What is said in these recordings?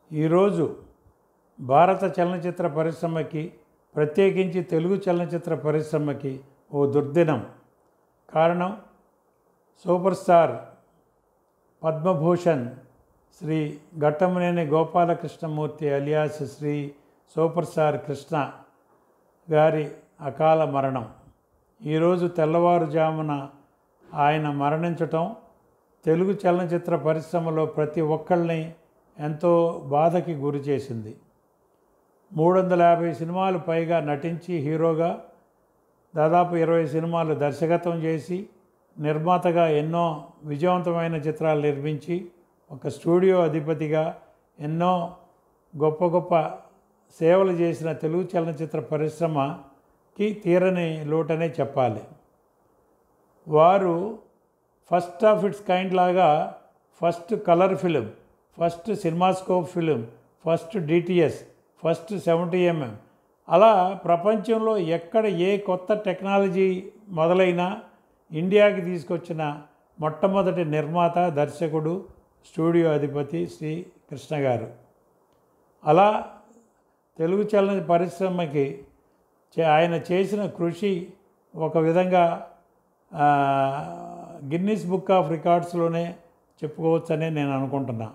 ఈరోజు భారత చలనచిత్ర పరిశ్రమకి ప్రత్యేకించి తెలుగు చలనచిత్ర పరిశ్రమకి ఓ దుర్దినం కారణం super star Padma Bhushan Shri Ghattamaneni Gopalakrishnamurthy alias Shri super star Krishna గారి అకాల మరణం ఈరోజు తెల్లవారుజామున ఆయన మరణించటం తెలుగు చలనచిత్ర పరిశ్రమలో ప్రతి ఒక్కళ్ళని ఎంతో బాధకి గురి చేసింది మూడు వందల యాభై సినిమాలు పైగా నటించి హీరోగా దాదాపు ఇరవై సినిమాలు దర్శకత్వం చేసి నిర్మాతగా ఎన్నో విజయవంతమైన చిత్రాలు నిర్మించి ఒక స్టూడియో అధిపతిగా ఎన్నో గొప్ప గొప్ప సేవలు చేసిన తెలుగు చలనచిత్ర పరిశ్రమకి తీరని లోటనే చెప్పాలి వారు ఫస్ట్ ఆఫ్ ఇట్స్ కైండ్ లాగా first colour film first cinemascope film first DTS first seventy MM అలా ప్రపంచంలో ఎక్కడ ఏ కొత్త టెక్నాలజీ మొదలైనా ఇండియాకి తీసుకొచ్చిన మొట్టమొదటి నిర్మాత దర్శకుడు స్టూడియో అధిపతి శ్రీ కృష్ణ గారు అలా తెలుగు చలన పరిశ్రమకి చే- ఆయన చేసిన కృషి ఒక విధంగా ఆ, గిన్నిస్ బుక్ ఆఫ్ రికార్డ్స్లోనే చెప్పుకోవచ్చని నేను అనుకుంటున్నా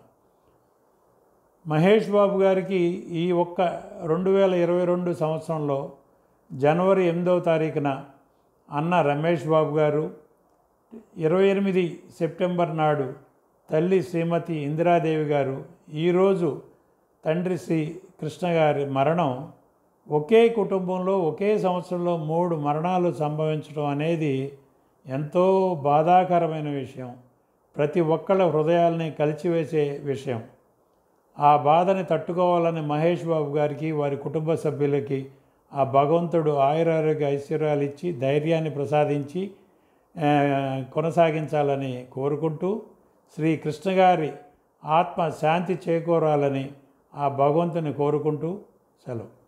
మహేష్ బాబు గారికి ఈ ఒక్క రెండు వేల ఇరవై రెండు సంవత్సరంలో జనవరి ఎనిమిదవ తారీఖున అన్న రమేష్ బాబు గారు ఇరవై ఎనిమిది సెప్టెంబర్ నాడు తల్లి శ్రీమతి ఇందిరాదేవి గారు ఈరోజు తండ్రి శ్రీ కృష్ణ గారి మరణం ఒకే కుటుంబంలో ఒకే సంవత్సరంలో మూడు మరణాలు సంభవించడం అనేది ఎంతో బాధాకరమైన విషయం ప్రతి ఒక్కళ్ళ హృదయాల్ని కలిచివేసే విషయం ఆ బాధని తట్టుకోవాలని మహేష్ బాబు గారికి వారి కుటుంబ సభ్యులకి ఆ భగవంతుడు ఆయురారోగ్య ఐశ్వర్యాలు ఇచ్చి ధైర్యాన్ని ప్రసాదించి ఆ, కొనసాగించాలని కోరుకుంటూ శ్రీ కృష్ణ గారి ఆత్మ శాంతి చేకూరాలని ఆ భగవంతుని కోరుకుంటూ సెలవు